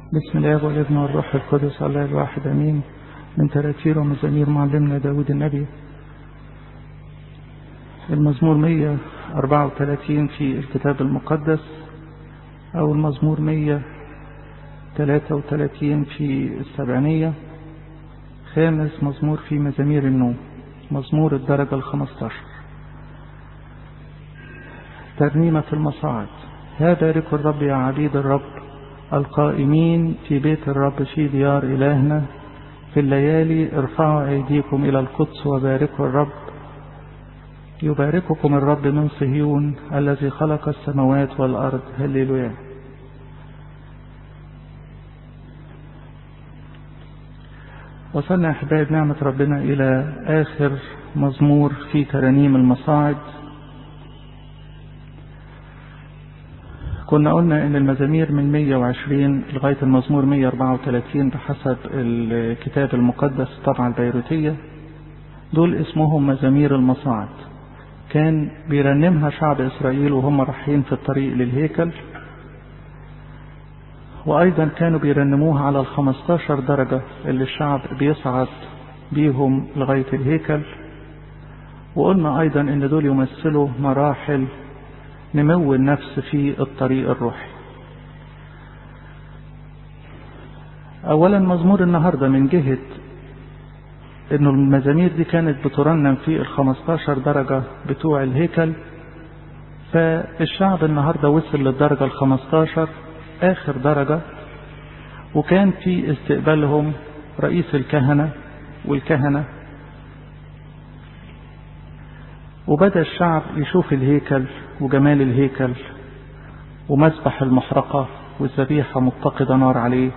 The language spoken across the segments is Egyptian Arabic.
بسم الله والابن والروح القدس الله الواحد امين من تراتير ومزامير معلمنا داود النبي المزمور 134 في الكتاب المقدس او المزمور 133 في السبعينية خامس مزمور في مزامير النوم مزمور الدرجة الخمستاشر ترنيمة المصاعد هذا رك الرب يا عبيد الرب القائمين في بيت الرب في ديار إلهنا في الليالي ارفعوا أيديكم إلى القدس وباركوا الرب يبارككم الرب من صهيون الذي خلق السماوات والأرض هللويا وصلنا أحبائي بنعمة ربنا إلى آخر مزمور في ترانيم المصاعد كنا قلنا ان المزامير من 120 لغاية المزمور 134 بحسب الكتاب المقدس طبعا البيروتية دول اسمهم مزامير المصاعد كان بيرنمها شعب اسرائيل وهم رايحين في الطريق للهيكل وايضا كانوا بيرنموها على ال 15 درجة اللي الشعب بيصعد بيهم لغاية الهيكل وقلنا ايضا ان دول يمثلوا مراحل نمو النفس في الطريق الروحي اولا مزمور النهاردة من جهة انه المزامير دي كانت بترنم في الخمستاشر درجة بتوع الهيكل فالشعب النهاردة وصل للدرجة الخمستاشر اخر درجة وكان في استقبالهم رئيس الكهنة والكهنة وبدأ الشعب يشوف الهيكل وجمال الهيكل ومذبح المحرقة والذبيحة متقدة نار عليه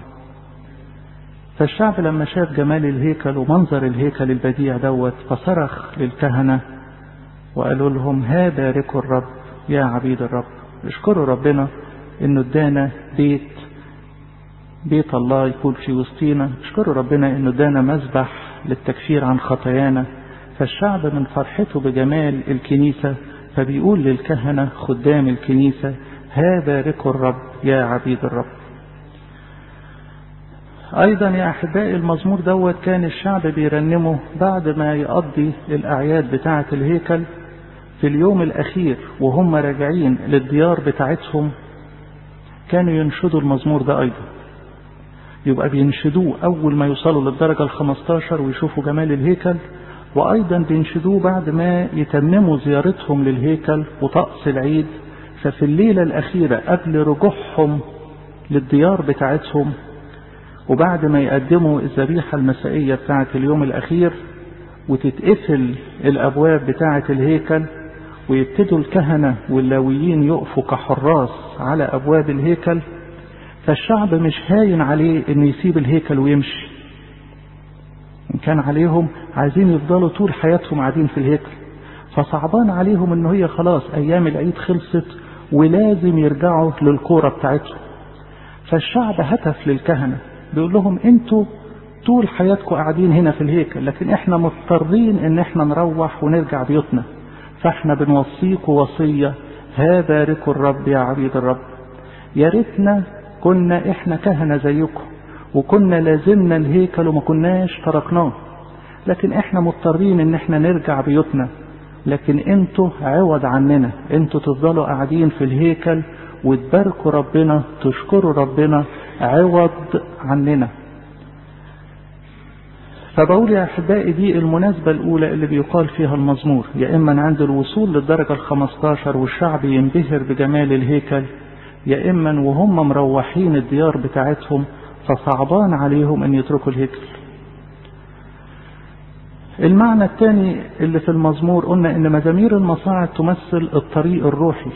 فالشعب لما شاف جمال الهيكل ومنظر الهيكل البديع دوت فصرخ للكهنة وقالوا لهم هذا ركوا الرب يا عبيد الرب اشكروا ربنا انه ادانا بيت بيت الله يكون في وسطينا اشكروا ربنا انه ادانا مذبح للتكفير عن خطايانا فالشعب من فرحته بجمال الكنيسة فبيقول للكهنة خدام الكنيسة هذا رك الرب يا عبيد الرب أيضا يا أحبائي المزمور دوت كان الشعب بيرنمه بعد ما يقضي الأعياد بتاعة الهيكل في اليوم الأخير وهم راجعين للديار بتاعتهم كانوا ينشدوا المزمور ده أيضا يبقى بينشدوه أول ما يوصلوا للدرجة الخمستاشر ويشوفوا جمال الهيكل وأيضا بينشدوه بعد ما يتمموا زيارتهم للهيكل وطقس العيد ففي الليلة الأخيرة قبل رجوعهم للديار بتاعتهم وبعد ما يقدموا الذبيحة المسائية بتاعة اليوم الأخير وتتقفل الأبواب بتاعة الهيكل ويبتدوا الكهنة واللاويين يقفوا كحراس على أبواب الهيكل فالشعب مش هاين عليه إنه يسيب الهيكل ويمشي إن كان عليهم عايزين يفضلوا طول حياتهم قاعدين في الهيكل فصعبان عليهم إن هي خلاص أيام العيد خلصت ولازم يرجعوا للكورة بتاعتهم فالشعب هتف للكهنة بيقول لهم انتوا طول حياتكم قاعدين هنا في الهيكل لكن احنا مضطرين ان احنا نروح ونرجع بيوتنا فاحنا بنوصيكم وصية هذا رك الرب يا عبيد الرب يا ريتنا كنا احنا كهنة زيكم وكنا لازمنا الهيكل وما كناش تركناه لكن احنا مضطرين ان احنا نرجع بيوتنا لكن انتوا عوض عننا انتوا تفضلوا قاعدين في الهيكل وتباركوا ربنا تشكروا ربنا عوض عننا فبقول يا احبائي دي المناسبة الاولى اللي بيقال فيها المزمور يا اما عند الوصول للدرجة الخمستاشر والشعب ينبهر بجمال الهيكل يا اما وهم مروحين الديار بتاعتهم فصعبان عليهم ان يتركوا الهيكل المعنى الثاني اللي في المزمور قلنا ان مزامير المصاعد تمثل الطريق الروحي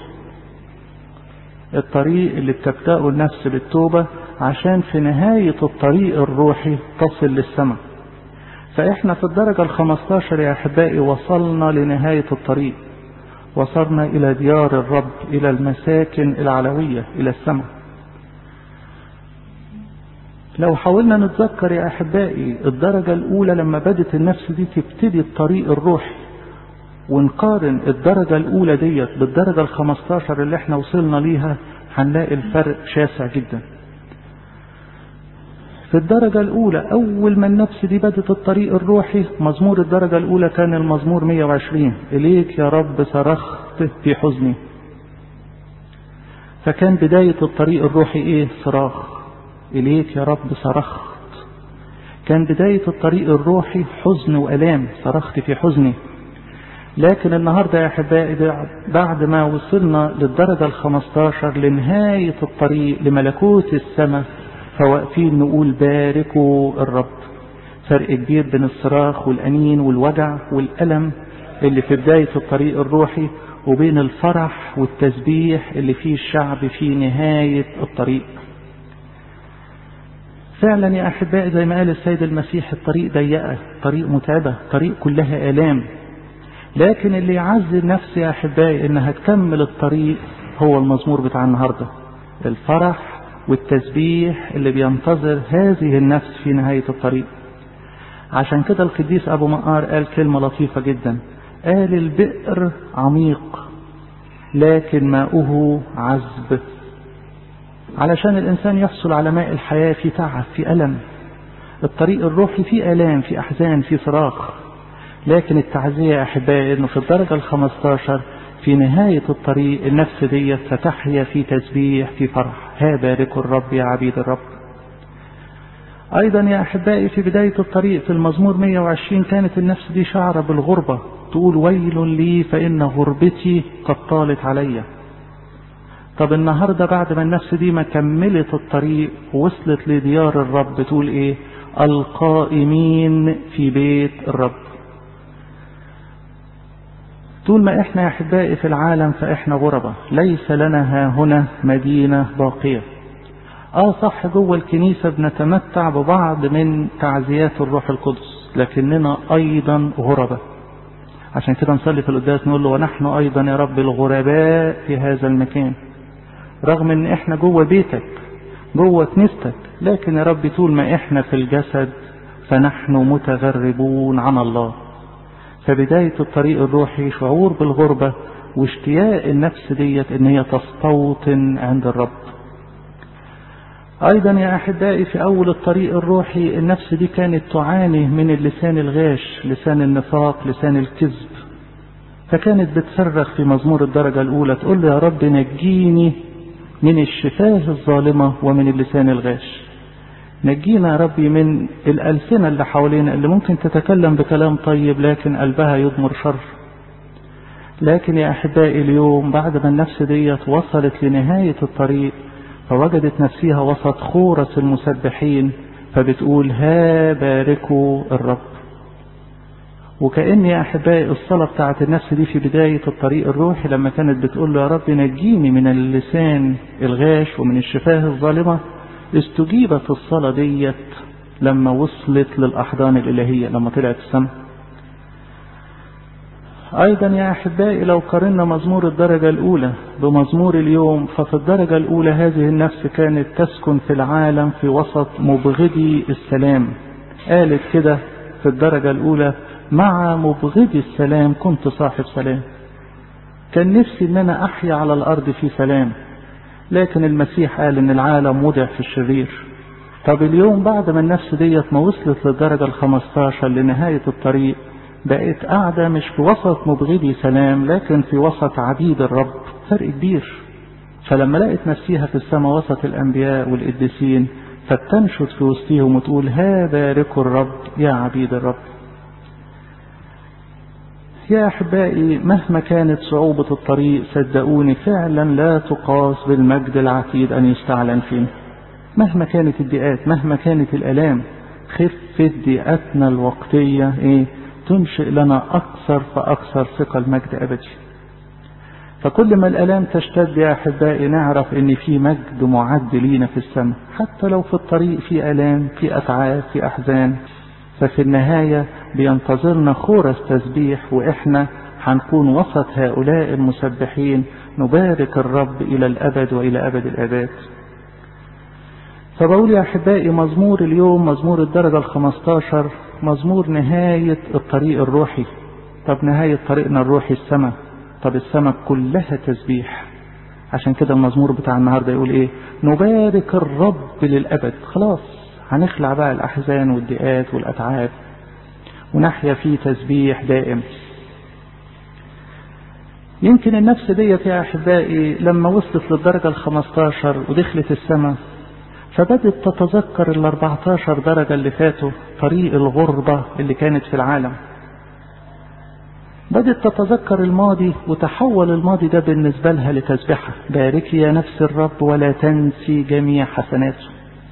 الطريق اللي بتبدأه النفس بالتوبة عشان في نهاية الطريق الروحي تصل للسماء فإحنا في الدرجة الخمستاشر يا أحبائي وصلنا لنهاية الطريق وصلنا إلى ديار الرب إلى المساكن العلوية إلى السماء لو حاولنا نتذكر يا أحبائي الدرجة الأولى لما بدت النفس دي تبتدي الطريق الروحي ونقارن الدرجة الأولى ديت بالدرجة الخمستاشر اللي احنا وصلنا ليها هنلاقي الفرق شاسع جدا في الدرجة الأولى أول ما النفس دي بدت الطريق الروحي مزمور الدرجة الأولى كان المزمور 120 إليك يا رب صرخت في حزني فكان بداية الطريق الروحي إيه صراخ إليك يا رب صرخت كان بداية الطريق الروحي حزن وألام صرخت في حزني لكن النهاردة يا أحبائي بعد ما وصلنا للدرجة الخمستاشر لنهاية الطريق لملكوت السماء فواقفين نقول باركوا الرب فرق كبير بين الصراخ والأنين والوجع والألم اللي في بداية الطريق الروحي وبين الفرح والتسبيح اللي فيه الشعب في نهاية الطريق فعلا يا أحبائي زي ما قال السيد المسيح الطريق ضيقة طريق متعبة طريق كلها آلام لكن اللي يعزي النفس يا أحبائي إنها تكمل الطريق هو المزمور بتاع النهاردة الفرح والتسبيح اللي بينتظر هذه النفس في نهاية الطريق عشان كده القديس أبو مقار قال كلمة لطيفة جدا قال البئر عميق لكن ماؤه عذب علشان الإنسان يحصل على ماء الحياة في تعب في ألم الطريق الروحي فيه ألام في أحزان في صراخ لكن التعزية يا أحبائي أنه في الدرجة الخمستاشر في نهاية الطريق النفس دي ستحيا في تسبيح في فرح ها باركوا الرب يا عبيد الرب أيضا يا أحبائي في بداية الطريق في المزمور 120 كانت النفس دي شعرة بالغربة تقول ويل لي فإن غربتي قد طالت عليّ طب النهاردة بعد ما النفس دي ما كملت الطريق ووصلت لديار الرب تقول ايه القائمين في بيت الرب طول ما احنا يا احبائي في العالم فاحنا غربة ليس لنا ها هنا مدينة باقية اه صح جوه الكنيسة بنتمتع ببعض من تعزيات الروح القدس لكننا ايضا غربة عشان كده نصلي في القداس نقول له ونحن ايضا يا رب الغرباء في هذا المكان رغم ان احنا جوه بيتك جوه كنيستك لكن يا رب طول ما احنا في الجسد فنحن متغربون عن الله فبداية الطريق الروحي شعور بالغربة واشتياق النفس ديت ان هي تستوطن عند الرب ايضا يا احبائي في اول الطريق الروحي النفس دي كانت تعاني من اللسان الغاش لسان النفاق لسان الكذب فكانت بتصرخ في مزمور الدرجة الاولى تقول له يا رب نجيني من الشفاه الظالمة ومن اللسان الغاش نجينا يا ربي من الألسنة اللي حوالينا اللي ممكن تتكلم بكلام طيب لكن قلبها يضمر شر لكن يا أحبائي اليوم بعد ما النفس ديت وصلت لنهاية الطريق فوجدت نفسها وسط خورس المسبحين فبتقول ها باركوا الرب وكأن يا أحبائي الصلاة بتاعت النفس دي في بداية الطريق الروحي لما كانت بتقول له يا رب نجيني من اللسان الغاش ومن الشفاه الظالمة استجيبت الصلاة ديت لما وصلت للأحضان الإلهية لما طلعت السماء أيضا يا أحبائي لو قارنا مزمور الدرجة الأولى بمزمور اليوم ففي الدرجة الأولى هذه النفس كانت تسكن في العالم في وسط مبغضي السلام قالت كده في الدرجة الأولى مع مبغضي السلام كنت صاحب سلام كان نفسي ان انا احيا على الارض في سلام لكن المسيح قال ان العالم وضع في الشرير طب اليوم بعد ما النفس ديت ما وصلت للدرجة الخمستاشر لنهاية الطريق بقت قاعدة مش في وسط مبغضي سلام لكن في وسط عبيد الرب فرق كبير فلما لقت نفسها في السماء وسط الأنبياء والقديسين فتنشد في وسطهم وتقول ها باركوا الرب يا عبيد الرب يا أحبائي مهما كانت صعوبة الطريق صدقوني فعلا لا تقاس بالمجد العتيد أن يستعلن فيه مهما كانت الضيقات مهما كانت الآلام خفة ضيقتنا الوقتية إيه تنشئ لنا أكثر فأكثر ثقة المجد أبدي فكل ما الآلام تشتد يا أحبائي نعرف إن في مجد معد لينا في السماء حتى لو في الطريق في آلام في أتعاب في أحزان ففي النهاية بينتظرنا خورس تسبيح وإحنا هنكون وسط هؤلاء المسبحين نبارك الرب إلى الأبد وإلى أبد الآباد فبقول يا أحبائي مزمور اليوم مزمور الدرجة الخمستاشر مزمور نهاية الطريق الروحي طب نهاية طريقنا الروحي السماء طب السماء كلها تسبيح عشان كده المزمور بتاع النهاردة يقول ايه نبارك الرب للأبد خلاص هنخلع بقى الأحزان والضيقات والأتعاب ونحيا في تسبيح دائم يمكن النفس ديت يا أحبائي لما وصلت للدرجة الخمستاشر ودخلت السماء فبدت تتذكر ال 14 درجة اللي فاتوا طريق الغربة اللي كانت في العالم بدت تتذكر الماضي وتحول الماضي ده بالنسبة لها لتسبحة باركي يا نفس الرب ولا تنسي جميع حسناته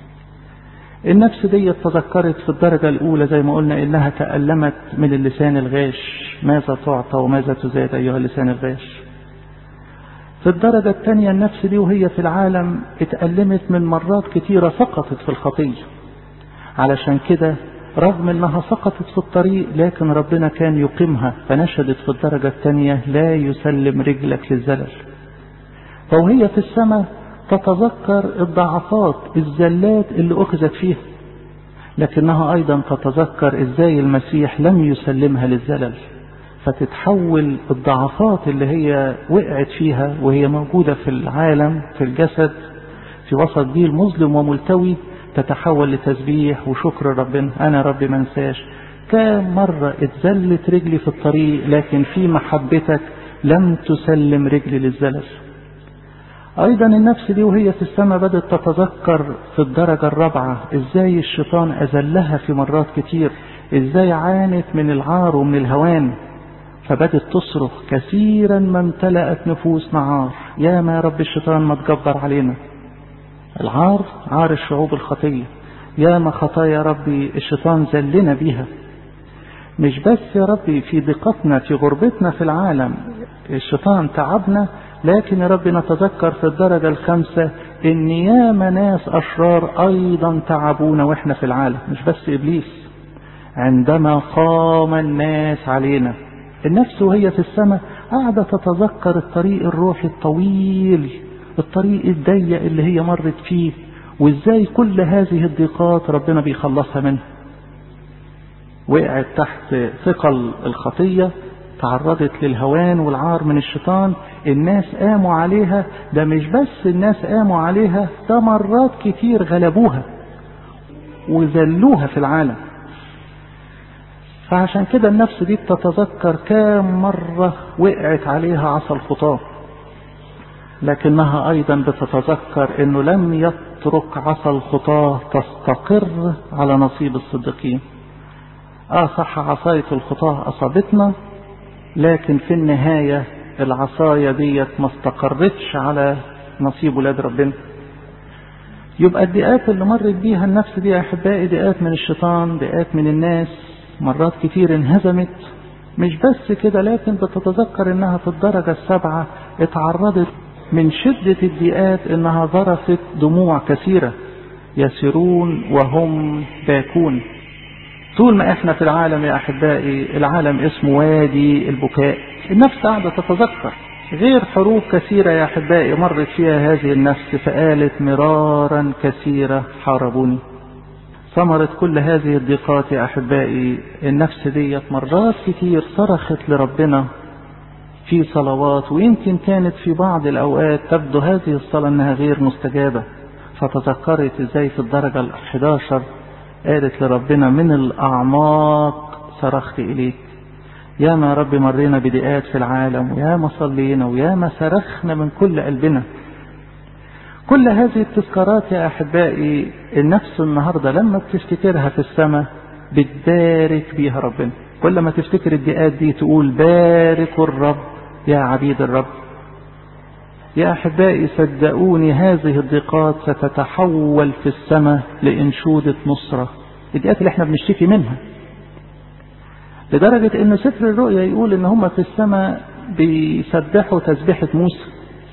النفس دي تذكرت في الدرجة الأولى زي ما قلنا إنها تألمت من اللسان الغاش ماذا تعطى وماذا تزاد أيها اللسان الغاش في الدرجة الثانية النفس دي وهي في العالم اتألمت من مرات كتيرة سقطت في الخطية علشان كده رغم انها سقطت في الطريق لكن ربنا كان يقيمها فنشدت في الدرجة الثانية لا يسلم رجلك للزلل فوهي في السماء تتذكر الضعفات الزلات اللي أخذت فيها لكنها أيضا تتذكر إزاي المسيح لم يسلمها للزلل فتتحول الضعفات اللي هي وقعت فيها وهي موجودة في العالم في الجسد في وسط جيل مظلم وملتوي تتحول لتسبيح وشكر ربنا أنا ربي ما انساش كم مرة اتزلت رجلي في الطريق لكن في محبتك لم تسلم رجلي للزلل أيضا النفس دي وهي في السماء بدأت تتذكر في الدرجة الرابعة إزاي الشيطان أذلها في مرات كتير إزاي عانت من العار ومن الهوان فبدت تصرخ كثيرا ما امتلأت نفوس نعار يا ما رب الشيطان ما تجبر علينا العار عار الشعوب الخطية يا ما خطايا ربي الشيطان زلنا بيها مش بس يا ربي في ضيقتنا في غربتنا في العالم الشيطان تعبنا لكن يا رب نتذكر في الدرجة الخامسة ان ياما ناس اشرار ايضا تعبونا واحنا في العالم مش بس ابليس عندما قام الناس علينا النفس وهي في السماء قاعدة تتذكر الطريق الروحي الطويل الطريق الضيق اللي هي مرت فيه وازاي كل هذه الضيقات ربنا بيخلصها منها وقعت تحت ثقل الخطية تعرضت للهوان والعار من الشيطان الناس قاموا عليها ده مش بس الناس قاموا عليها ده مرات كتير غلبوها وذلوها في العالم فعشان كده النفس دي بتتذكر كام مرة وقعت عليها عصا الخطاه لكنها أيضا بتتذكر أنه لم يترك عصا الخطاه تستقر على نصيب الصديقين آه صح عصاية الخطاه أصابتنا لكن في النهاية العصاية ديت ما استقرتش على نصيب ولاد ربنا يبقى الدقات اللي مرت بيها النفس دي يا أحبائي دقات من الشيطان دقات من الناس مرات كتير انهزمت مش بس كده لكن بتتذكر انها في الدرجة السابعة اتعرضت من شدة الضيقات انها ذرفت دموع كثيرة يسيرون وهم باكون طول ما احنا في العالم يا احبائي العالم اسمه وادي البكاء النفس قاعدة تتذكر غير حروب كثيرة يا احبائي مرت فيها هذه النفس فقالت مرارا كثيرة حاربوني ثمرت كل هذه الضيقات يا احبائي النفس ديت مرات كتير صرخت لربنا في صلوات ويمكن كانت في بعض الأوقات تبدو هذه الصلاة أنها غير مستجابة فتذكرت إزاي في الدرجة الحداشر قالت لربنا من الأعماق صرخت إليك يا ما رب مرينا بدقات في العالم ويا ما صلينا ويا ما صرخنا من كل قلبنا كل هذه التذكارات يا أحبائي النفس النهاردة لما بتفتكرها في السماء بتبارك بيها ربنا كل ما تفتكر الدقات دي تقول باركوا الرب يا عبيد الرب يا أحبائي صدقوني هذه الضيقات ستتحول في السماء لإنشودة نصرة الدقات اللي احنا بنشتكي منها لدرجة ان سفر الرؤيا يقول ان هم في السماء بيسبحوا تسبيحة موسى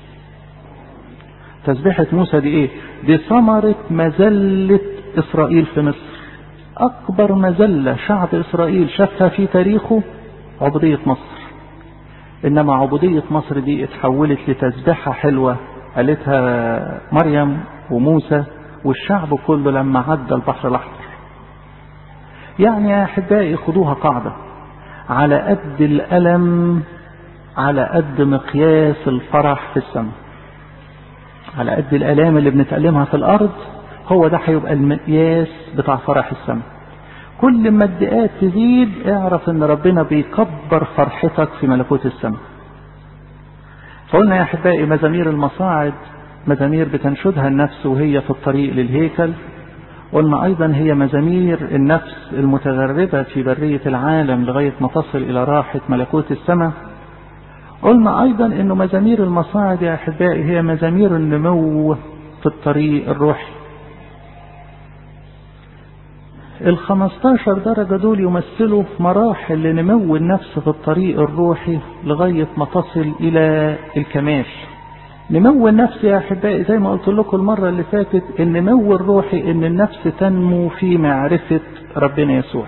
تسبيحة موسى دي ايه دي ثمرة مذلة اسرائيل في مصر اكبر مذلة شعب اسرائيل شافها في تاريخه عبودية مصر انما عبودية مصر دي اتحولت لتسبيحة حلوة قالتها مريم وموسى والشعب كله لما عدى البحر الاحمر يعني يا احبائي خدوها قاعدة على قد الالم على قد مقياس الفرح في السماء على قد الالام اللي بنتألمها في الارض هو ده هيبقى المقياس بتاع فرح السماء كل ما الدقات تزيد اعرف ان ربنا بيكبر فرحتك في ملكوت السماء فقلنا يا احبائي مزامير المصاعد مزامير بتنشدها النفس وهي في الطريق للهيكل قلنا ايضا هي مزامير النفس المتغربة في برية العالم لغاية ما تصل الى راحة ملكوت السماء قلنا ايضا انه مزامير المصاعد يا احبائي هي مزامير النمو في الطريق الروحي ال 15 درجة دول يمثلوا مراحل لنمو النفس في الطريق الروحي لغاية ما تصل إلى الكمال. نمو النفس يا أحبائي زي ما قلت لكم المرة اللي فاتت النمو الروحي إن النفس تنمو في معرفة ربنا يسوع.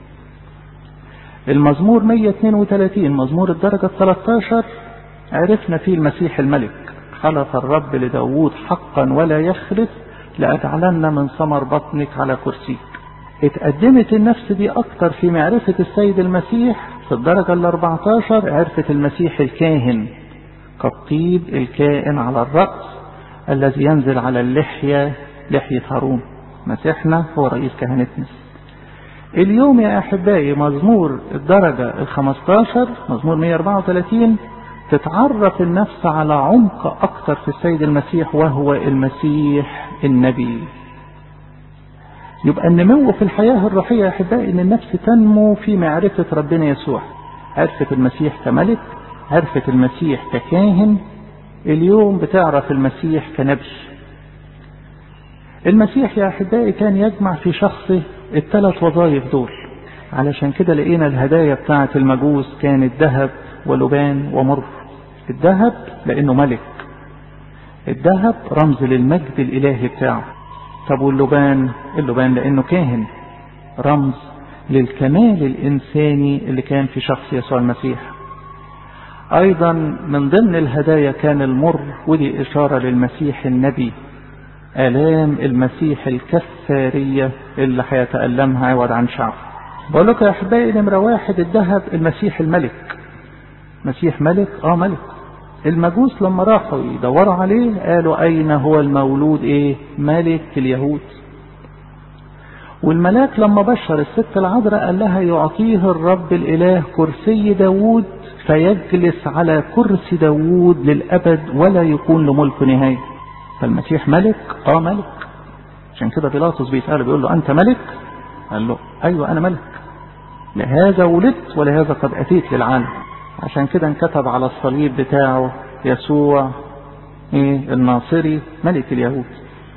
المزمور 132 مزمور الدرجة 13 عرفنا فيه المسيح الملك خلق الرب لداوود حقا ولا يخلف لأجعلن من ثمر بطنك على كرسيك اتقدمت النفس دي اكتر في معرفة السيد المسيح في الدرجة ال 14 عرفت المسيح الكاهن كالطيب الكائن على الرأس الذي ينزل على اللحية لحية هارون مسيحنا هو رئيس كهنتنا اليوم يا أحبائي مزمور الدرجة ال 15 مزمور 134 تتعرف النفس على عمق أكتر في السيد المسيح وهو المسيح النبي يبقى النمو في الحياة الروحية يا أحبائي إن النفس تنمو في معرفة ربنا يسوع عرفت المسيح كملك عرفت المسيح ككاهن اليوم بتعرف المسيح كنبي المسيح يا أحبائي كان يجمع في شخصه الثلاث وظائف دول علشان كده لقينا الهدايا بتاعة المجوس كانت ذهب ولبان ومر الذهب لأنه ملك الذهب رمز للمجد الإلهي بتاعه طب واللبان اللبان لأنه كاهن رمز للكمال الإنساني اللي كان في شخص يسوع المسيح أيضا من ضمن الهدايا كان المر ودي إشارة للمسيح النبي آلام المسيح الكفارية اللي هيتألمها عوض عن شعب بقول لكم يا أحبائي نمرة واحد الذهب المسيح الملك مسيح ملك اه ملك المجوس لما راحوا يدوروا عليه قالوا أين هو المولود إيه ملك اليهود والملاك لما بشر الست العذراء قال لها يعطيه الرب الإله كرسي داوود فيجلس على كرسي داوود للأبد ولا يكون لملك نهاية فالمسيح ملك اه ملك عشان كده بيلاطس بيسأله بيقول له أنت ملك قال له أيوة أنا ملك لهذا ولدت ولهذا قد أتيت للعالم عشان كده انكتب على الصليب بتاعه يسوع ايه الناصري ملك اليهود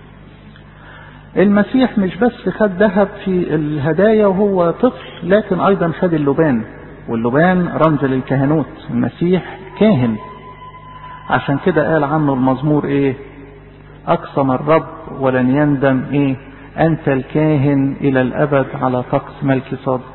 المسيح مش بس خد ذهب في الهدايا وهو طفل لكن ايضا خد اللبان واللبان رمز للكهنوت المسيح كاهن عشان كده قال عنه المزمور ايه اقسم الرب ولن يندم ايه انت الكاهن الى الابد على طقس ملك صادق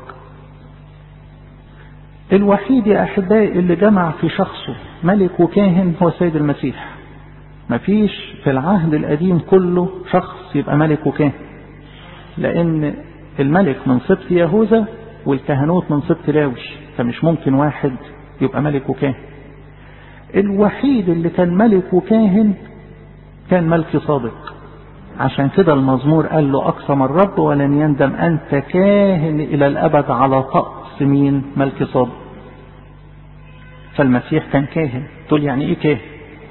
الوحيد يا أحبائي اللي جمع في شخصه ملك وكاهن هو سيد المسيح مفيش في العهد القديم كله شخص يبقى ملك وكاهن لأن الملك من سبط يهوذا والكهنوت من سبط لاوي فمش ممكن واحد يبقى ملك وكاهن الوحيد اللي كان ملك وكاهن كان ملك صادق عشان كده المزمور قال له أقسم الرب ولن يندم أنت كاهن إلى الأبد على طقس مين ملك صادق فالمسيح كان كاهن تقول يعني ايه كاهن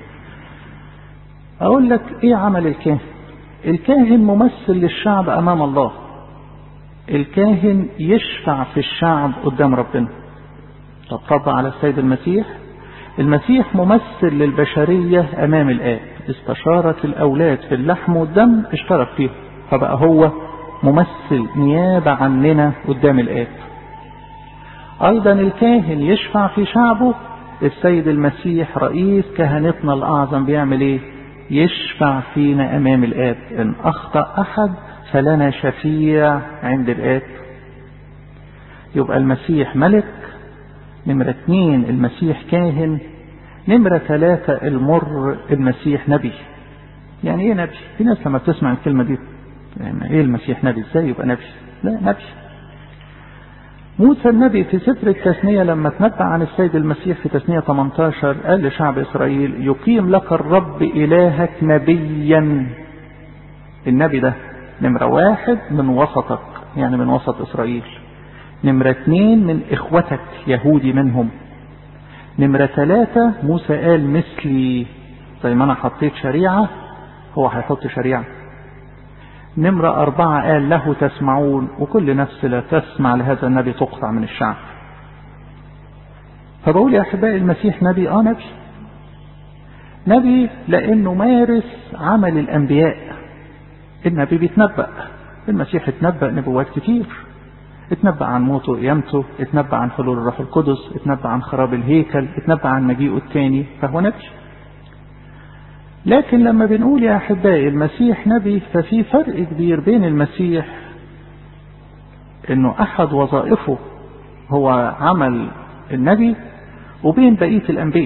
اقول لك ايه عمل الكاهن الكاهن ممثل للشعب امام الله الكاهن يشفع في الشعب قدام ربنا طبق على السيد المسيح المسيح ممثل للبشرية امام الاب استشارت الاولاد في اللحم والدم اشترك فيه فبقى هو ممثل نيابة عننا قدام الاب ايضا الكاهن يشفع في شعبه السيد المسيح رئيس كهنتنا الاعظم بيعمل ايه يشفع فينا امام الاب ان اخطا احد فلنا شفيع عند الاب يبقى المسيح ملك نمرة اتنين المسيح كاهن نمرة ثلاثة المر المسيح نبي يعني ايه نبي في ناس لما بتسمع الكلمة دي يعني ايه المسيح نبي ازاي يبقى نبي لا نبي موسى النبي في سفر التثنية لما تنبأ عن السيد المسيح في تثنية 18 قال لشعب إسرائيل يقيم لك الرب إلهك نبيا النبي ده نمرة واحد من وسطك يعني من وسط إسرائيل نمرة اتنين من إخوتك يهودي منهم نمرة ثلاثة موسى قال مثلي زي ما أنا حطيت شريعة هو هيحط شريعة نمرة أربعة قال له تسمعون وكل نفس لا تسمع لهذا النبي تقطع من الشعب فبقول يا أحبائي المسيح نبي آه نبي نبي لأنه مارس عمل الأنبياء النبي بيتنبأ المسيح اتنبأ نبوات كتير اتنبأ عن موته وقيامته اتنبأ عن حلول الروح القدس اتنبأ عن خراب الهيكل اتنبأ عن مجيئه الثاني فهو نبي لكن لما بنقول يا أحبائي المسيح نبي ففي فرق كبير بين المسيح انه احد وظائفه هو عمل النبي وبين بقية الأنبياء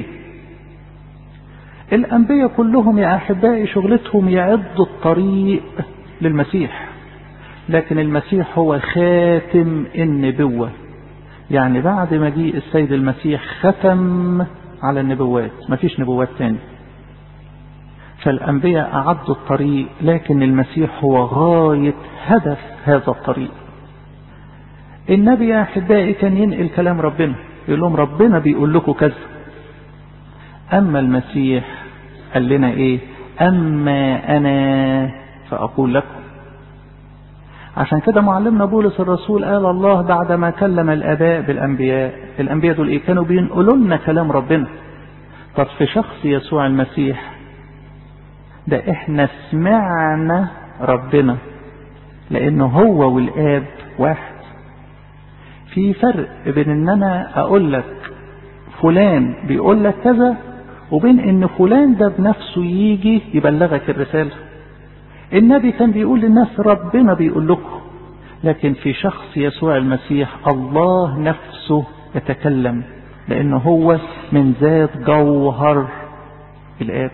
الأنبياء كلهم يا أحبائي شغلتهم يعدوا الطريق للمسيح لكن المسيح هو خاتم النبوة يعني بعد مجيء السيد المسيح ختم على النبوات مفيش نبوات تاني فالأنبياء أعدوا الطريق لكن المسيح هو غاية هدف هذا الطريق النبي يا أحبائي كان ينقل كلام ربنا يقول لهم ربنا بيقول لكم كذا أما المسيح قال لنا إيه أما أنا فأقول لكم عشان كده معلمنا بولس الرسول قال الله بعدما كلم الآباء بالأنبياء الأنبياء دول إيه كانوا بينقلوا لنا كلام ربنا طب في شخص يسوع المسيح ده احنا سمعنا ربنا لانه هو والاب واحد في فرق بين ان انا اقول لك فلان بيقول لك كذا وبين ان فلان ده بنفسه يجي يبلغك الرسالة النبي كان بيقول للناس ربنا بيقول لكم لكن في شخص يسوع المسيح الله نفسه يتكلم لانه هو من ذات جوهر الاب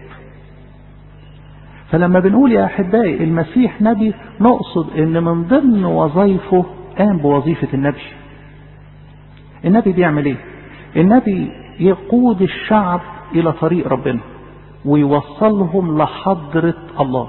فلما بنقول يا احبائي المسيح نبي نقصد ان من ضمن وظائفه قام بوظيفة النبي النبي بيعمل ايه النبي يقود الشعب الى طريق ربنا ويوصلهم لحضرة الله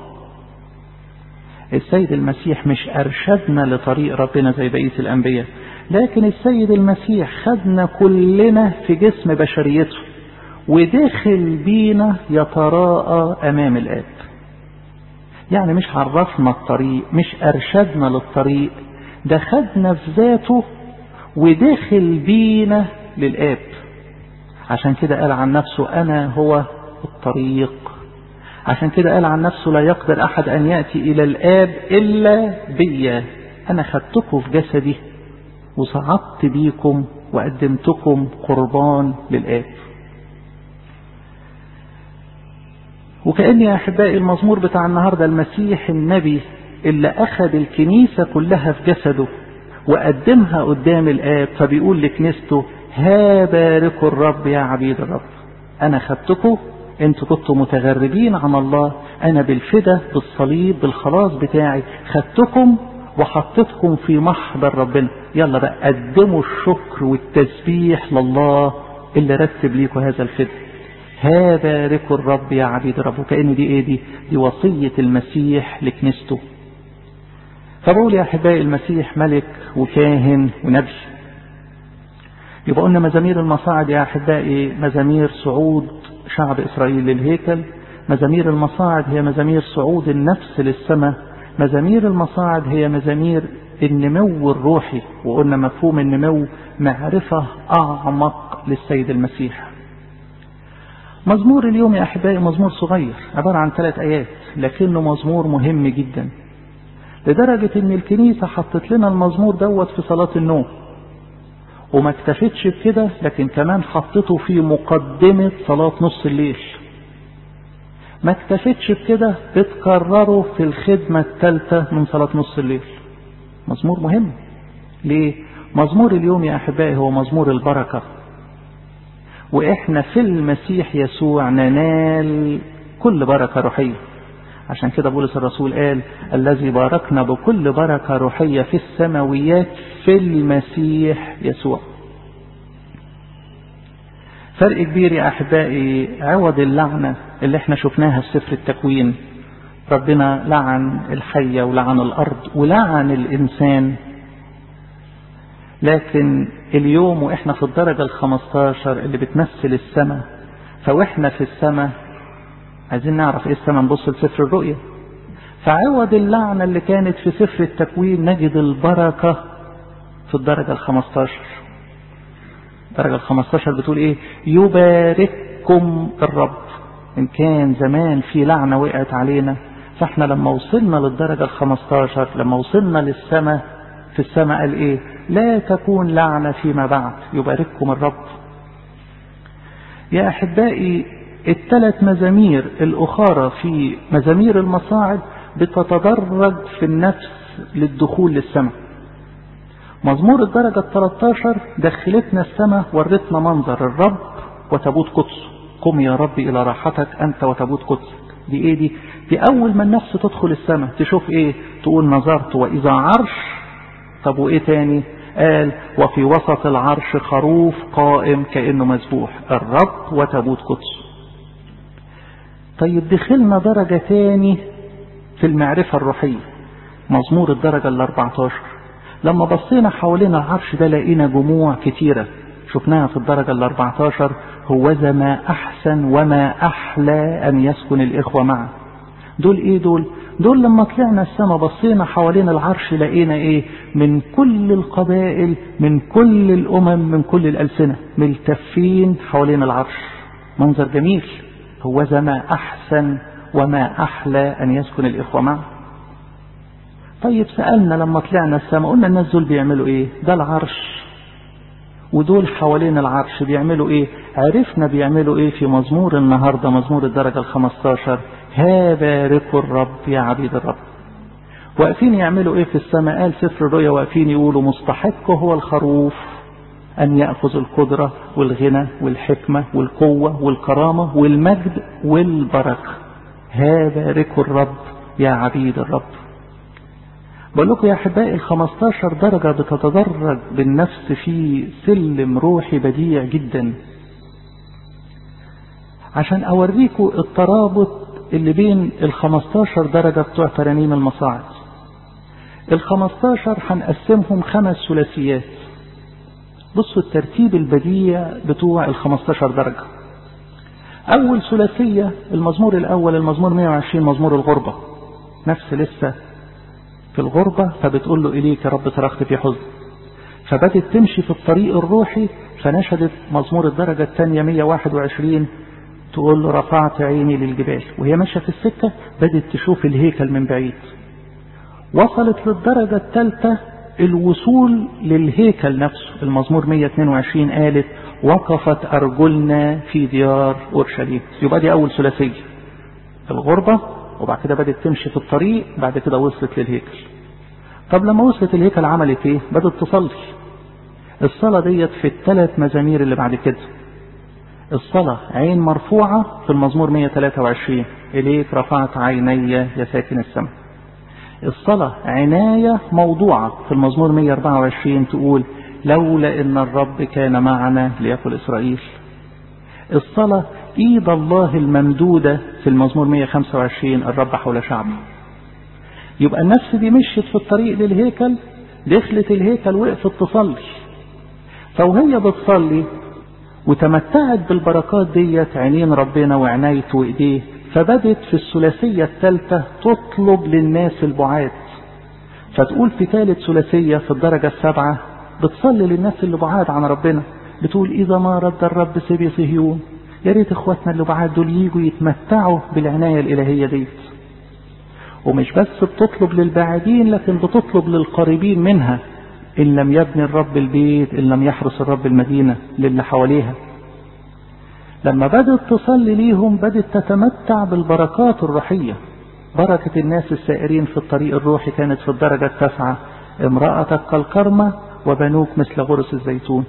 السيد المسيح مش ارشدنا لطريق ربنا زي بقية الانبياء لكن السيد المسيح خدنا كلنا في جسم بشريته ودخل بينا يتراءى امام الاب يعني مش عرفنا الطريق مش ارشدنا للطريق ده خدنا في ذاته ودخل بينا للاب عشان كده قال عن نفسه انا هو الطريق عشان كده قال عن نفسه لا يقدر احد ان ياتي الى الاب الا بيا انا خدتكم في جسدي وصعدت بيكم وقدمتكم قربان للاب وكأن يا أحبائي المزمور بتاع النهاردة المسيح النبي اللي أخذ الكنيسة كلها في جسده وقدمها قدام الآب فبيقول لكنيسته ها باركوا الرب يا عبيد الرب أنا خدتكم انتوا كنتوا متغربين عن الله أنا بالفدا بالصليب بالخلاص بتاعي خدتكم وحطيتكم في محضر ربنا يلا بقى قدموا الشكر والتسبيح لله اللي رتب ليكم هذا الفدا ها باركوا الرب يا عبيد الرب وكأن دي ايه دي دي وصية المسيح لكنيسته فبقول يا احبائي المسيح ملك وكاهن ونبي يبقى قلنا مزامير المصاعد يا احبائي مزامير صعود شعب اسرائيل للهيكل مزامير المصاعد هي مزامير صعود النفس للسماء مزامير المصاعد هي مزامير النمو الروحي وقلنا مفهوم النمو معرفة أعمق للسيد المسيح مزمور اليوم يا أحبائي مزمور صغير عبارة عن ثلاث آيات لكنه مزمور مهم جدا لدرجة ان الكنيسة حطت لنا المزمور دوت في صلاة النوم وما اكتفتش بكده لكن كمان حطته في مقدمة صلاة نص الليل ما اكتفتش بكده بتكرره في الخدمة الثالثة من صلاة نص الليل مزمور مهم ليه مزمور اليوم يا أحبائي هو مزمور البركة وإحنا في المسيح يسوع ننال كل بركة روحية عشان كده بولس الرسول قال الذي باركنا بكل بركة روحية في السماويات في المسيح يسوع فرق كبير يا أحبائي عوض اللعنة اللي احنا شفناها في سفر التكوين ربنا لعن الحية ولعن الأرض ولعن الإنسان لكن اليوم وإحنا في الدرجة الخمستاشر اللي بتمثل السماء فوإحنا في السماء عايزين نعرف إيه السماء نبص لسفر الرؤية فعوض اللعنة اللي كانت في سفر التكوين نجد البركة في الدرجة الخمستاشر الدرجة الخمستاشر بتقول إيه يبارككم الرب إن كان زمان في لعنة وقعت علينا فاحنا لما وصلنا للدرجة الخمستاشر لما وصلنا للسماء في السماء قال ايه لا تكون لعنة فيما بعد يبارككم الرب يا احبائي الثلاث مزامير الاخرى في مزامير المصاعد بتتدرج في النفس للدخول للسماء مزمور الدرجة الثلاثة دخلتنا السماء ورتنا منظر الرب وتابوت قدسه قم يا رب إلى راحتك أنت وتابوت قدسك دي إيه دي دي أول ما النفس تدخل السماء تشوف إيه تقول نظرت وإذا عرش طب وإيه تاني قال وفي وسط العرش خروف قائم كأنه مذبوح الرب وتابوت قدسه طيب دخلنا درجة تاني في المعرفة الروحية مزمور الدرجة ال 14 لما بصينا حوالين العرش ده لقينا جموع كتيرة شفناها في الدرجة ال 14 هوذا ما أحسن وما أحلى أن يسكن الإخوة معه دول إيه دول دول لما طلعنا السماء بصينا حوالين العرش لقينا إيه من كل القبائل من كل الأمم من كل الألسنة ملتفين حوالين العرش منظر جميل هوذا ما أحسن وما أحلى أن يسكن الإخوة معه طيب سألنا لما طلعنا السماء قلنا الناس دول بيعملوا إيه ده العرش ودول حوالين العرش بيعملوا ايه عرفنا بيعملوا ايه في مزمور النهاردة مزمور الدرجة الخمستاشر ها باركوا الرب يا عبيد الرب واقفين يعملوا ايه في السماء قال سفر الرؤيا واقفين يقولوا مستحق هو الخروف ان يأخذ القدرة والغنى والحكمة والقوة والكرامة والمجد والبركة ها باركوا الرب يا عبيد الرب بقول لكم يا احبائي ال 15 درجه بتتدرج بالنفس في سلم روحي بديع جدا عشان اوريكم الترابط اللي بين ال 15 درجه بتوع ترانيم المصاعد ال 15 هنقسمهم خمس ثلاثيات بصوا الترتيب البديع بتوع ال 15 درجه اول ثلاثيه المزمور الاول المزمور 120 مزمور الغربه نفس لسه في الغربة فبتقول له إليك يا رب صرخت في حزن فبدت تمشي في الطريق الروحي فنشدت مزمور الدرجة الثانية 121 تقول له رفعت عيني للجبال وهي ماشية في السكة بدت تشوف الهيكل من بعيد وصلت للدرجة الثالثة الوصول للهيكل نفسه المزمور 122 قالت وقفت أرجلنا في ديار أورشليم يبقى دي أول ثلاثية الغربة وبعد كده بدأت تمشي في الطريق بعد كده وصلت للهيكل طب لما وصلت الهيكل عملت ايه بدأت تصلي الصلاة ديت في الثلاث مزامير اللي بعد كده الصلاة عين مرفوعة في المزمور 123 إليك رفعت عيني يا ساكن السماء الصلاة عناية موضوعة في المزمور 124 تقول لولا إن الرب كان معنا ليقل إسرائيل الصلاة ايد الله الممدودة في المزمور 125 الرب حول شعبه يبقى النفس دي مشيت في الطريق للهيكل دخلت الهيكل وقفت تصلي فوهي بتصلي وتمتعت بالبركات ديت عينين ربنا وعنايته وايديه فبدت في الثلاثية الثالثة تطلب للناس البعاد فتقول في ثالث ثلاثية في الدرجة السابعة بتصلي للناس اللي بعاد عن ربنا بتقول إذا ما رد الرب سبي صهيون يا ريت اخواتنا اللي بعاد دول يجوا يتمتعوا بالعناية الإلهية ديت ومش بس بتطلب للبعيدين لكن بتطلب للقريبين منها إن لم يبني الرب البيت إن لم يحرس الرب المدينة للي حواليها لما بدأت تصلي ليهم بدأت تتمتع بالبركات الروحية بركة الناس السائرين في الطريق الروحي كانت في الدرجة التاسعة امرأتك كالكرمة وبنوك مثل غرس الزيتون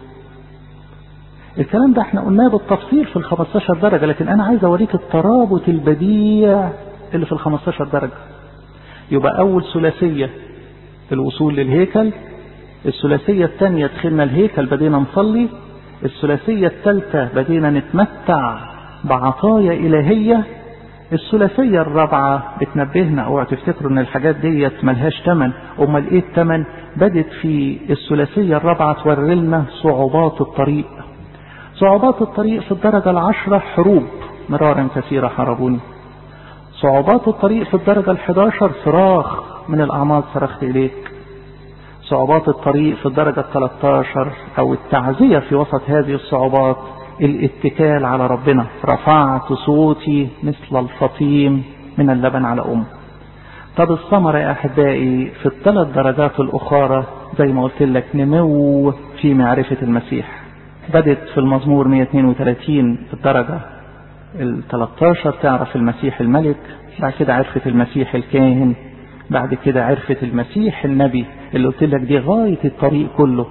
الكلام ده احنا قلناه بالتفصيل في ال 15 درجة لكن انا عايز اوريك الترابط البديع اللي في ال 15 درجة يبقى اول ثلاثية الوصول للهيكل الثلاثية الثانية دخلنا الهيكل بدينا نصلي الثلاثية الثالثة بدينا نتمتع بعطايا إلهية الثلاثية الرابعة بتنبهنا اوعوا تفتكروا ان الحاجات ديت ملهاش تمن امال ايه التمن بدت في الثلاثية الرابعة توري لنا صعوبات الطريق صعوبات الطريق في الدرجة العشرة حروب مرارا كثيرة حاربوني صعوبات الطريق في الدرجة الحداشر صراخ من الأعماق صرخت إليك صعوبات الطريق في الدرجة الثلاثاشر أو التعزية في وسط هذه الصعوبات الاتكال على ربنا رفعت صوتي مثل الفطيم من اللبن على أم طب الثمرة يا أحبائي في الثلاث درجات الأخرى زي ما قلت لك نمو في معرفة المسيح بدت في المزمور 132 في الدرجة ال 13 تعرف المسيح الملك بعد كده عرفت المسيح الكاهن بعد كده عرفت المسيح النبي اللي قلت لك دي غاية الطريق كله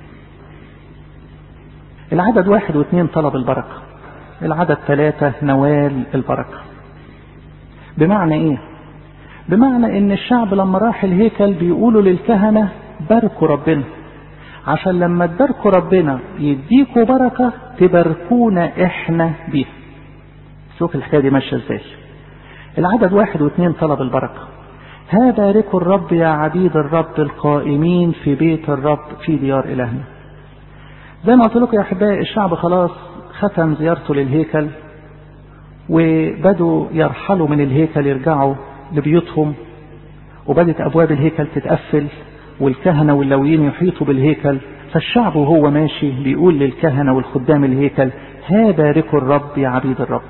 العدد واحد واثنين طلب البركة العدد ثلاثة نوال البركة بمعنى ايه بمعنى ان الشعب لما راح الهيكل بيقولوا للكهنة باركوا ربنا عشان لما تباركوا ربنا يديكوا بركة تباركونا احنا بيها شوف الحكاية دي ماشية ازاي العدد واحد واثنين طلب البركة ها باركوا الرب يا عبيد الرب القائمين في بيت الرب في ديار إلهنا زي ما قلت لكم يا أحبائي الشعب خلاص ختم زيارته للهيكل وبدوا يرحلوا من الهيكل يرجعوا لبيوتهم وبدت أبواب الهيكل تتقفل والكهنة واللويين يحيطوا بالهيكل فالشعب وهو ماشي بيقول للكهنة والخدام الهيكل ها باركوا الرب يا عبيد الرب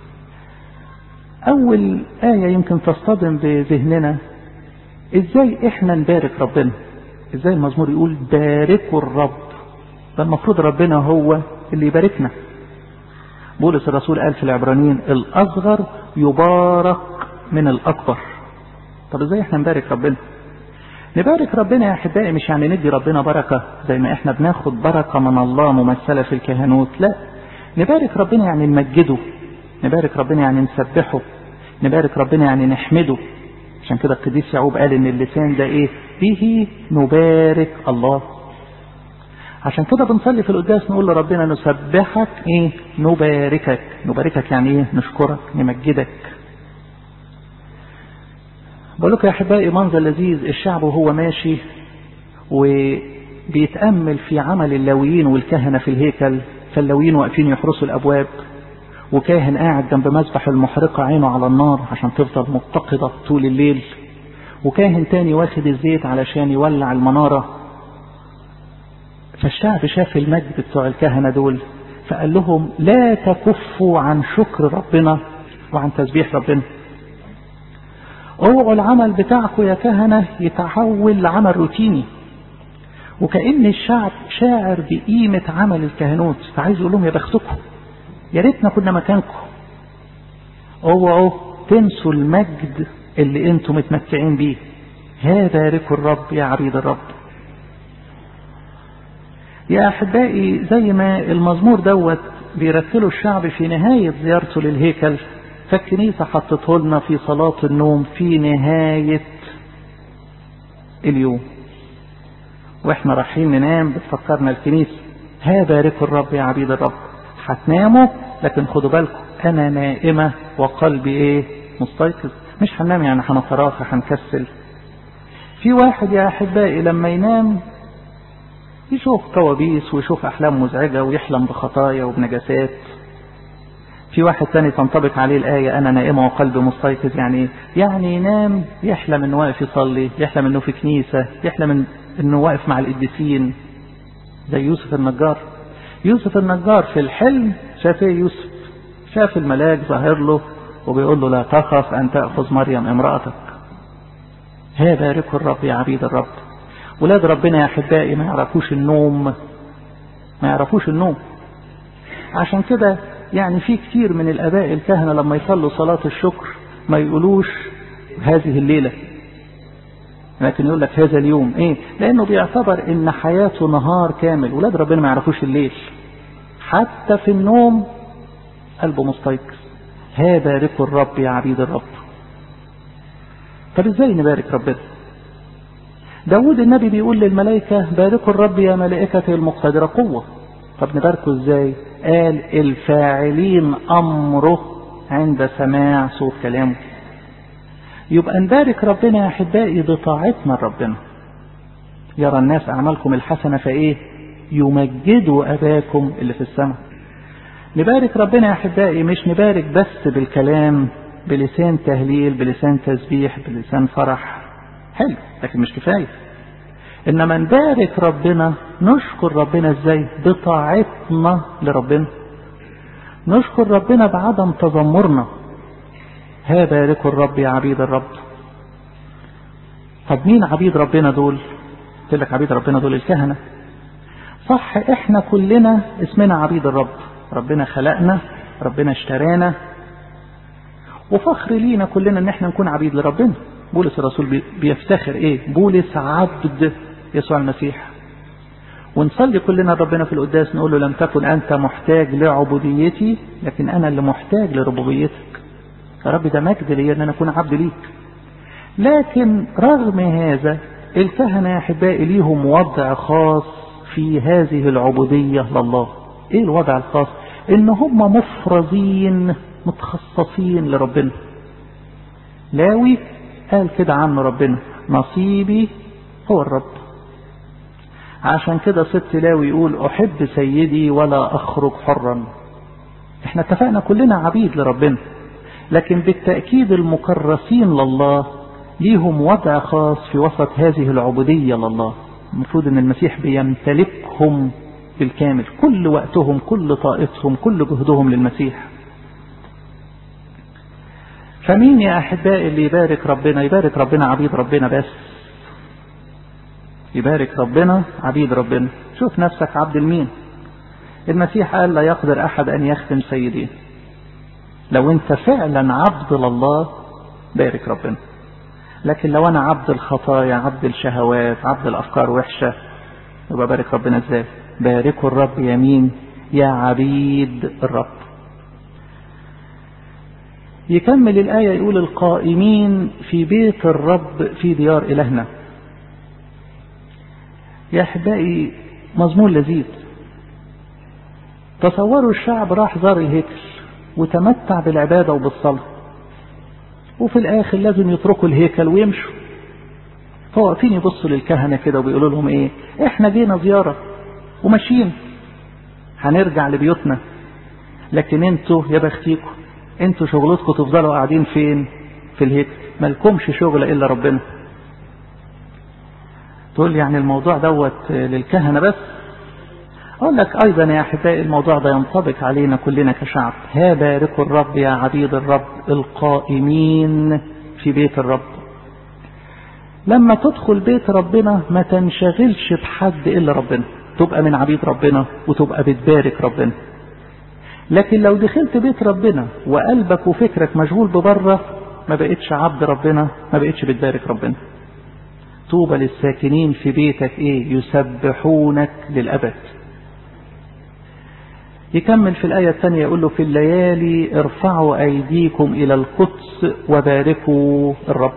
أول آية يمكن تصطدم بذهننا إزاي إحنا نبارك ربنا إزاي المزمور يقول باركوا الرب ده المفروض ربنا هو اللي يباركنا بولس الرسول قال في العبرانيين الأصغر يبارك من الأكبر طب إزاي إحنا نبارك ربنا نبارك ربنا يا أحبائي مش يعني ندي ربنا بركة زي ما إحنا بناخد بركة من الله ممثلة في الكهنوت لا نبارك ربنا يعني نمجده نبارك ربنا يعني نسبحه نبارك ربنا يعني نحمده عشان كده القديس يعقوب قال ان اللسان ده ايه به نبارك الله عشان كده بنصلي في القداس نقول لربنا نسبحك ايه نباركك نباركك يعني ايه نشكرك نمجدك بقول لكم يا احبائي منظر لذيذ الشعب وهو ماشي وبيتامل في عمل اللاويين والكهنه في الهيكل فاللاويين واقفين يحرسوا الابواب وكاهن قاعد جنب مذبح المحرقة عينه على النار عشان تفضل متقدة طول الليل وكاهن تاني واخد الزيت علشان يولع المنارة فالشعب شاف المجد بتوع الكهنة دول فقال لهم لا تكفوا عن شكر ربنا وعن تسبيح ربنا اوعوا العمل بتاعكم يا كهنة يتحول لعمل روتيني وكأن الشعب شاعر بقيمة عمل الكهنوت فعايز يقول لهم يا بختكم يا ريتنا كنا مكانكم اوعوا تنسوا المجد اللي انتم متمتعين بيه ها باركوا الرب يا عبيد الرب يا احبائي زي ما المزمور دوت بيرتلوا الشعب في نهاية زيارته للهيكل فالكنيسة حطته لنا في صلاة النوم في نهاية اليوم واحنا رايحين ننام بتفكرنا الكنيسة ها باركوا الرب يا عبيد الرب هتناموا لكن خدوا بالكم انا نائمه وقلبي ايه مستيقظ مش هننام يعني هنتراخى هنكسل في واحد يا احبائي لما ينام يشوف كوابيس ويشوف احلام مزعجه ويحلم بخطايا وبنجاسات في واحد تاني تنطبق عليه الآية أنا نائمة وقلبي مستيقظ يعني يعني ينام يحلم إنه واقف يصلي يحلم إنه في كنيسة يحلم إنه واقف مع القديسين زي يوسف النجار يوسف النجار في الحلم شاف ايه يوسف شاف الملاك ظاهر له وبيقول له لا تخف ان تاخذ مريم امراتك ها باركوا الرب يا عبيد الرب ولاد ربنا يا احبائي ما يعرفوش النوم ما يعرفوش النوم عشان كده يعني في كتير من الاباء الكهنه لما يصلوا صلاه الشكر ما يقولوش هذه الليله لكن يقول لك هذا اليوم ايه لانه بيعتبر ان حياته نهار كامل ولاد ربنا ما يعرفوش الليل حتى في النوم قلبه مستيقظ ها باركوا الرب يا عبيد الرب طب ازاي نبارك ربنا داود النبي بيقول للملائكة باركوا الرب يا ملائكته المقتدرة قوة طب نباركه ازاي قال الفاعلين امره عند سماع صوت كلامه يبقى نبارك ربنا يا أحبائي بطاعتنا لربنا يرى الناس أعمالكم الحسنة فإيه يمجدوا أباكم اللي في السماء نبارك ربنا يا أحبائي مش نبارك بس بالكلام بلسان تهليل بلسان تسبيح بلسان فرح حلو لكن مش كفاية إنما نبارك ربنا نشكر ربنا إزاي بطاعتنا لربنا نشكر ربنا بعدم تذمرنا ها باركوا الرب يا عبيد الرب طب مين عبيد ربنا دول قلت لك عبيد ربنا دول الكهنة صح احنا كلنا اسمنا عبيد الرب ربنا خلقنا ربنا اشترانا وفخر لينا كلنا ان احنا نكون عبيد لربنا بولس الرسول بيفتخر ايه بولس عبد يسوع المسيح ونصلي كلنا ربنا في القداس نقول له لم تكن انت محتاج لعبوديتي لكن انا اللي محتاج لربوبيتك يا رب ده مجد ليا ان انا اكون عبد ليك لكن رغم هذا الكهنة يا احبائي ليهم وضع خاص في هذه العبودية لله ايه الوضع الخاص ان هم مفرزين متخصصين لربنا لاوي قال كده عنه ربنا نصيبي هو الرب عشان كده ست لاوي يقول احب سيدي ولا اخرج حرا احنا اتفقنا كلنا عبيد لربنا لكن بالتأكيد المكرسين لله ليهم وضع خاص في وسط هذه العبودية لله المفروض ان المسيح بيمتلكهم بالكامل كل وقتهم كل طاقتهم كل جهدهم للمسيح فمين يا أحبائي اللي يبارك ربنا يبارك ربنا عبيد ربنا بس يبارك ربنا عبيد ربنا شوف نفسك عبد المين المسيح قال لا يقدر أحد أن يخدم سيدين لو انت فعلا عبد لله بارك ربنا لكن لو انا عبد الخطايا عبد الشهوات عبد الافكار وحشة يبقى بارك ربنا ازاي باركوا الرب يمين يا عبيد الرب يكمل الآية يقول القائمين في بيت الرب في ديار إلهنا يا أحبائي مضمون لذيذ تصوروا الشعب راح زار الهيكل وتمتع بالعبادة وبالصلاة وفي الآخر لازم يتركوا الهيكل ويمشوا فواقفين يبصوا للكهنة كده وبيقولوا لهم ايه احنا جينا زيارة وماشيين هنرجع لبيوتنا لكن انتوا يا بختيكم انتوا شغلتكم تفضلوا قاعدين فين في الهيكل مالكمش شغل الا ربنا تقول يعني الموضوع دوت للكهنة بس أقول لك أيضا يا أحبائي الموضوع ده ينطبق علينا كلنا كشعب ها باركوا الرب يا عبيد الرب القائمين في بيت الرب لما تدخل بيت ربنا ما تنشغلش بحد إلا ربنا تبقى من عبيد ربنا وتبقى بتبارك ربنا لكن لو دخلت بيت ربنا وقلبك وفكرك مشغول ببره ما بقتش عبد ربنا ما بقتش بتبارك ربنا طوبى للساكنين في بيتك ايه يسبحونك للأبد يكمل في الآية الثانية يقول له في الليالي ارفعوا أيديكم إلى القدس وباركوا الرب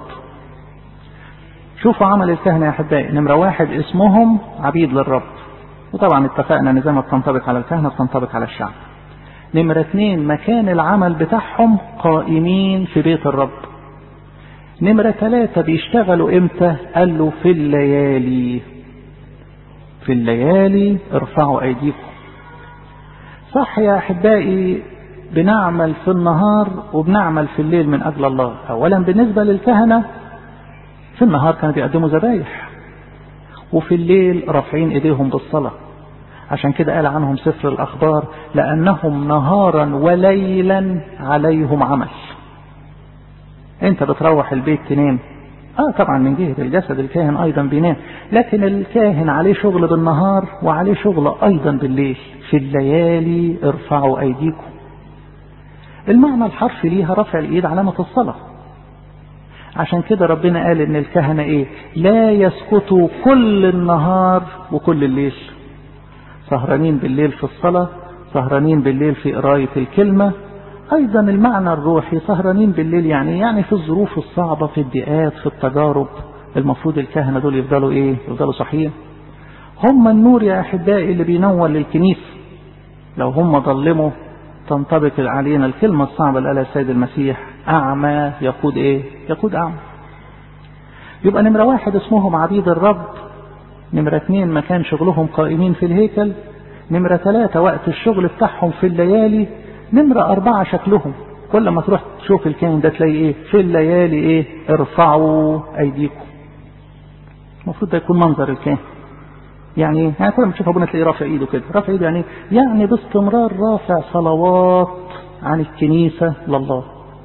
شوفوا عمل الكهنة يا أحبائي نمرة واحد اسمهم عبيد للرب وطبعا اتفقنا ان زي ما بتنطبق على الكهنة بتنطبق على الشعب نمرة اثنين مكان العمل بتاعهم قائمين في بيت الرب نمرة ثلاثة بيشتغلوا امتى قال له في الليالي في الليالي ارفعوا ايديكم صح يا احبائي بنعمل في النهار وبنعمل في الليل من اجل الله اولا بالنسبة للكهنة في النهار كانوا بيقدموا ذبايح وفي الليل رافعين ايديهم بالصلاة عشان كده قال عنهم سفر الاخبار لانهم نهارا وليلا عليهم عمل انت بتروح البيت تنام اه طبعا من جهة الجسد الكاهن ايضا بينام لكن الكاهن عليه شغل بالنهار وعليه شغل ايضا بالليل في الليالي ارفعوا ايديكم المعنى الحرفي ليها رفع الايد علامة الصلاة عشان كده ربنا قال ان الكهنة ايه لا يسكتوا كل النهار وكل الليل سهرانين بالليل في الصلاة سهرانين بالليل في قراية الكلمة ايضا المعنى الروحي سهرانين بالليل يعني يعني في الظروف الصعبة في الضيقات في التجارب المفروض الكهنة دول يفضلوا ايه يفضلوا صحيين هم النور يا احبائي اللي بينور للكنيسة لو هم ظلموا تنطبق علينا الكلمة الصعبة اللي قالها السيد المسيح أعمى يقود إيه؟ يقود أعمى. يبقى نمرة واحد اسمهم عبيد الرب نمرة اتنين مكان شغلهم قائمين في الهيكل نمرة ثلاثة وقت الشغل بتاعهم في الليالي نمرة أربعة شكلهم كل ما تروح تشوف الكائن ده تلاقي إيه في الليالي إيه ارفعوا أيديكم المفروض ده يكون منظر الكائن يعني يعني كل ما تشوف ابونا تلاقيه رافع ايده كده رافع ايده يعني يعني باستمرار رافع صلوات عن الكنيسة لله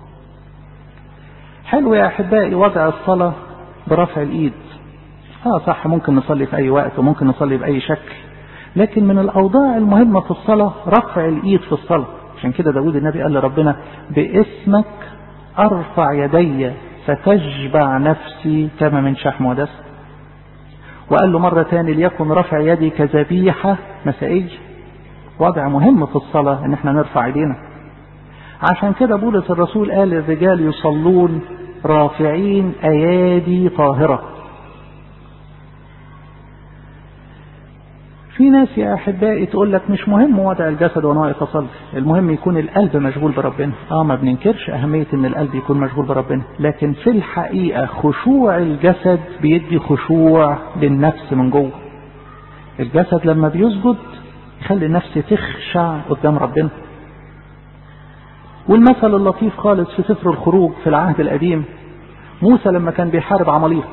حلو يا احبائي وضع الصلاة برفع الايد اه صح ممكن نصلي في اي وقت وممكن نصلي باي شكل لكن من الاوضاع المهمة في الصلاة رفع الايد في الصلاة عشان كده داود النبي قال لربنا باسمك ارفع يدي فتشبع نفسي كما من شحم ودسم وقال له مرة تاني ليكن رفع يدي كذبيحة مسائية وضع مهم في الصلاة ان احنا نرفع ايدينا عشان كده بولس الرسول قال الرجال يصلون رافعين ايادي طاهرة في ناس يا احبائي تقول لك مش مهم وضع الجسد وانا واقف اصلي المهم يكون القلب مشغول بربنا اه ما بننكرش اهميه ان القلب يكون مشغول بربنا لكن في الحقيقه خشوع الجسد بيدي خشوع للنفس من جوه الجسد لما بيسجد يخلي النفس تخشع قدام ربنا والمثل اللطيف خالص في سفر الخروج في العهد القديم موسى لما كان بيحارب عماليق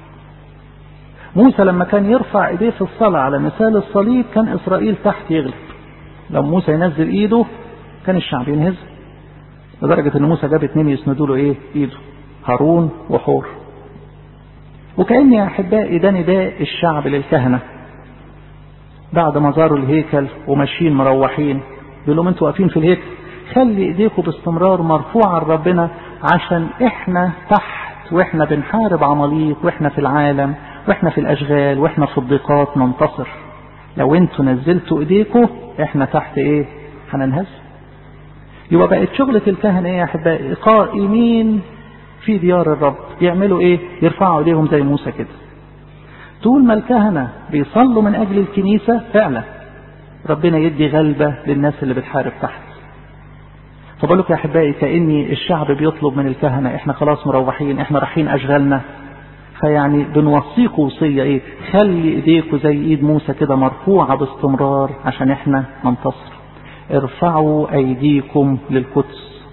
موسى لما كان يرفع ايديه في الصلاة على مثال الصليب كان اسرائيل تحت يغلب لما موسى ينزل ايده كان الشعب ينهزم لدرجة ان موسى جاب اتنين يسندوا له ايه ايده هارون وحور وكأن يا احبائي ده نداء الشعب للكهنة بعد ما زاروا الهيكل وماشيين مروحين بيقول لهم انتوا واقفين في الهيكل خلي ايديكم باستمرار مرفوعة لربنا عشان احنا تحت واحنا بنحارب عماليق واحنا في العالم واحنا في الاشغال واحنا في الضيقات ننتصر لو انتوا نزلتوا ايديكم احنا تحت ايه هننهز يبقى بقت شغلة الكهنة ايه يا احبائي قائمين في ديار الرب يعملوا ايه يرفعوا ايديهم زي موسى كده طول ما الكهنة بيصلوا من اجل الكنيسة فعلا ربنا يدي غلبة للناس اللي بتحارب تحت فبقول لك يا احبائي كاني الشعب بيطلب من الكهنه احنا خلاص مروحين احنا رايحين اشغالنا فيعني بنوصيكم وصيه ايه خلي ايديكم زي ايد موسى كده مرفوعه باستمرار عشان احنا ننتصر ارفعوا ايديكم للقدس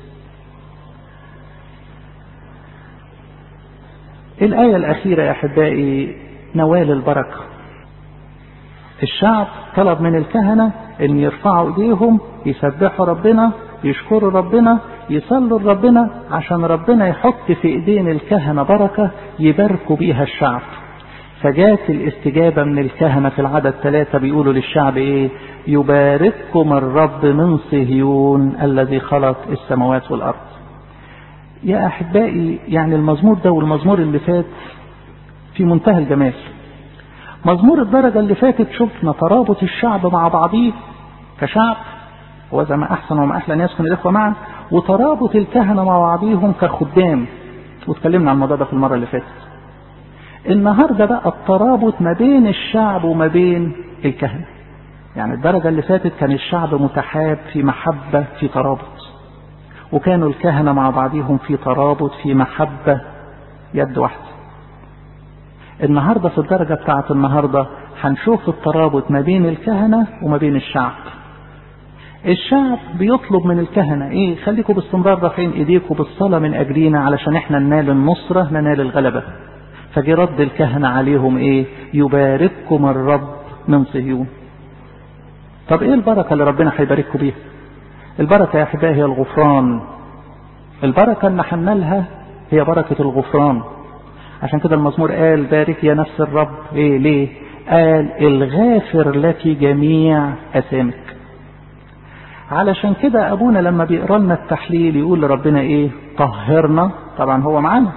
الآية الأخيرة يا أحبائي نوال البركة الشعب طلب من الكهنة أن يرفعوا إيديهم يسبحوا ربنا يشكروا ربنا يصلوا لربنا عشان ربنا يحط في ايدين الكهنة بركة يباركوا بيها الشعب فجات الاستجابة من الكهنة في العدد ثلاثة بيقولوا للشعب ايه يبارككم الرب من صهيون الذي خلق السماوات والارض يا احبائي يعني المزمور ده والمزمور اللي فات في منتهى الجمال مزمور الدرجة اللي فاتت شفنا ترابط الشعب مع بعضيه كشعب وذا ما أحسن وما أحلى أن يسكن الإخوة معا وترابط الكهنة مع بعضهم كخدام واتكلمنا عن الموضوع ده في المرة اللي فاتت النهاردة بقى الترابط ما بين الشعب وما بين الكهنة يعني الدرجة اللي فاتت كان الشعب متحاب في محبة في ترابط وكانوا الكهنة مع بعضهم في ترابط في محبة يد واحدة النهاردة في الدرجة بتاعت النهاردة هنشوف الترابط ما بين الكهنة وما بين الشعب الشعب بيطلب من الكهنة ايه خليكم باستمرار رافعين ايديكم بالصلاة من اجلينا علشان احنا ننال النصرة ننال الغلبة فجي رد الكهنة عليهم ايه يبارككم الرب من صهيون طب ايه البركة اللي ربنا هيبارككم بيها البركة يا احبائي هي الغفران البركة اللي هنالها هي بركة الغفران عشان كده المزمور قال بارك يا نفس الرب ايه ليه قال الغافر لك جميع اثامك علشان كده ابونا لما بيقرا لنا التحليل يقول لربنا ايه طهرنا طبعا هو معانا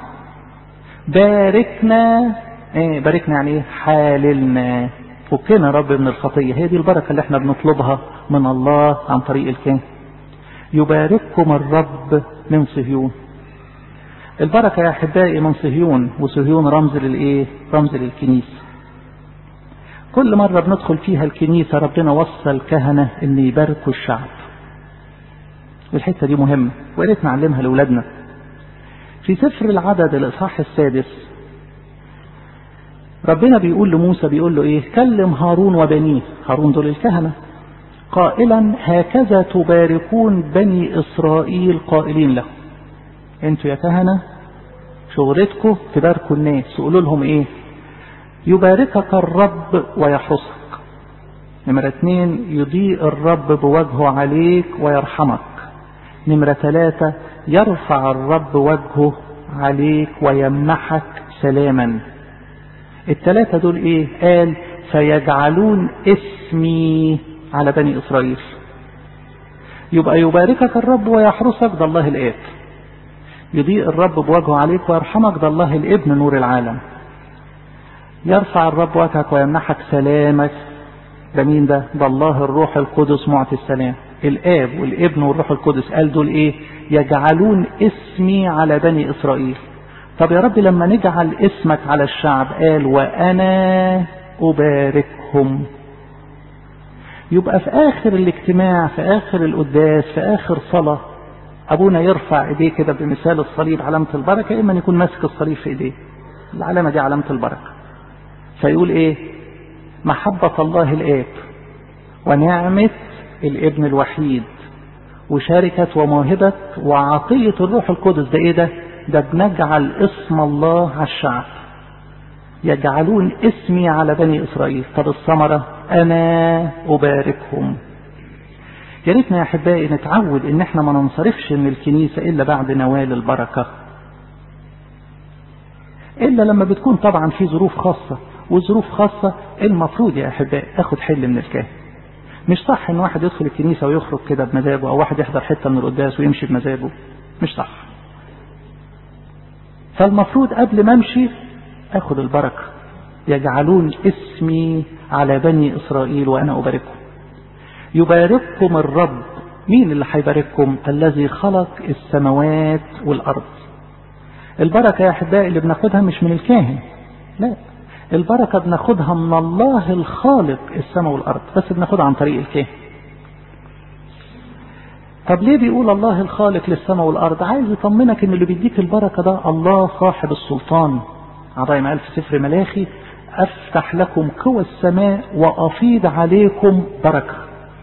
باركنا ايه باركنا يعني ايه حاللنا فكنا يا رب من الخطيه هي دي البركه اللي احنا بنطلبها من الله عن طريق الكاهن يبارككم الرب من صهيون البركه يا احبائي من صهيون وصهيون رمز للايه رمز للكنيسه كل مرة بندخل فيها الكنيسة ربنا وصى الكهنة ان يباركوا الشعب الحتة دي مهمة وقريت نعلمها لأولادنا في سفر العدد الإصحاح السادس ربنا بيقول لموسى بيقول له إيه كلم هارون وبنيه هارون دول الكهنة قائلا هكذا تباركون بني إسرائيل قائلين له انتوا يا كهنة شغلتكم تباركوا الناس تقولوا لهم ايه يباركك الرب ويحرسك نمرة اتنين يضيء الرب بوجهه عليك ويرحمك نمرة ثلاثة يرفع الرب وجهه عليك ويمنحك سلاما الثلاثة دول ايه قال فيجعلون اسمي على بني اسرائيل يبقى يباركك الرب ويحرسك ده الله الاب يضيء الرب بوجهه عليك ويرحمك ده الله الابن نور العالم يرفع الرب وجهك ويمنحك سلامك ده مين ده ده الله الروح القدس معطي السلام الاب والابن والروح القدس قال دول ايه يجعلون اسمي على بني اسرائيل طب يا رب لما نجعل اسمك على الشعب قال وانا اباركهم يبقى في اخر الاجتماع في اخر القداس في اخر صلاه ابونا يرفع ايديه كده بمثال الصليب علامه البركه اما يكون ماسك الصليب في ايديه العلامه دي علامه البركه فيقول ايه محبه الله الاب ونعمه الابن الوحيد وشركة وموهبة وعطية الروح القدس ده ايه ده ده بنجعل اسم الله على الشعب يجعلون اسمي على بني اسرائيل طب الثمرة انا اباركهم يا ريتنا يا احبائي نتعود ان احنا ما ننصرفش من الكنيسة الا بعد نوال البركة الا لما بتكون طبعا في ظروف خاصة وظروف خاصة المفروض يا احبائي اخد حل من الكاهن مش صح ان واحد يدخل الكنيسة ويخرج كده بمزاجه او واحد يحضر حتة من القداس ويمشي بمزاجه مش صح فالمفروض قبل ما امشي اخد البركة يجعلون اسمي على بني اسرائيل وانا اباركهم يبارككم الرب مين اللي هيبارككم الذي خلق السماوات والارض البركة يا احبائي اللي بناخدها مش من الكاهن لا البركة بناخدها من الله الخالق السماء والأرض بس بناخدها عن طريق الكاهن طب ليه بيقول الله الخالق للسماء والأرض عايز يطمنك ان اللي بيديك البركة ده الله صاحب السلطان عضاي ما قال في سفر ملاخي أفتح لكم قوى السماء وأفيض عليكم بركة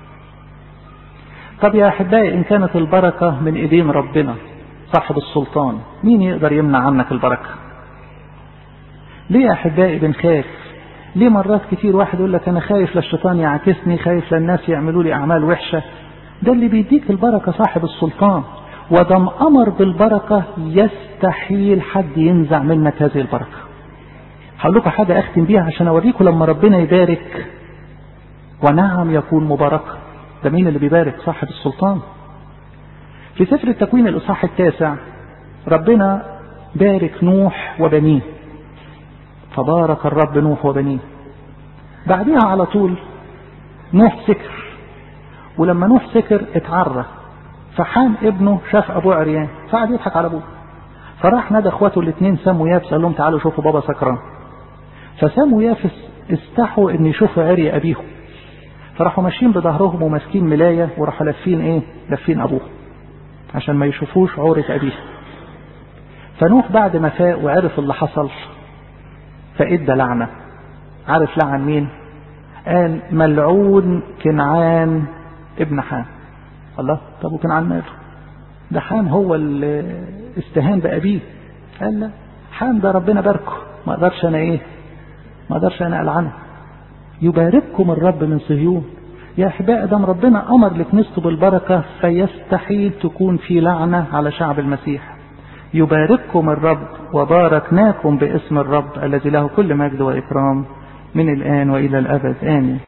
طب يا أحبائي إن كانت البركة من إيدين ربنا صاحب السلطان مين يقدر يمنع عنك البركة ليه يا أحبائي بنخاف ليه مرات كتير واحد يقول لك أنا خايف للشيطان يعكسني خايف للناس يعملوا لي أعمال وحشة ده اللي بيديك البركة صاحب السلطان ودم أمر بالبركة يستحيل حد ينزع منك هذه البركة هقول لكم حاجة أختم بيها عشان أوريكم لما ربنا يبارك ونعم يكون مباركة ده مين اللي بيبارك صاحب السلطان في سفر التكوين الإصحاح التاسع ربنا بارك نوح وبنيه فبارك الرب نوح وبنيه بعدها على طول نوح سكر ولما نوح سكر اتعرى فحام ابنه شاف ابوه عريان فقعد يضحك على ابوه فراح نادى اخواته الاثنين سام ويابس قال لهم تعالوا شوفوا بابا سكران فسام ويافس استحوا ان يشوفوا عري ابيهم فراحوا ماشيين بظهرهم وماسكين ملايه وراحوا لافين ايه لافين ابوه عشان ما يشوفوش عورة ابيه فنوح بعد ما فاق وعرف اللي حصل فادى لعنة عارف لعن مين قال ملعون كنعان ابن حام الله طب وكنعان ماله ده حام هو اللي استهان بأبيه قال لا حام ده ربنا باركه ما اقدرش انا ايه ما اقدرش انا العنه يبارككم الرب من صهيون يا احباء دام ربنا امر لكنيسته بالبركه فيستحيل تكون في لعنه على شعب المسيح يبارككم الرب وباركناكم باسم الرب الذي له كل مجد واكرام من الان والى الابد امين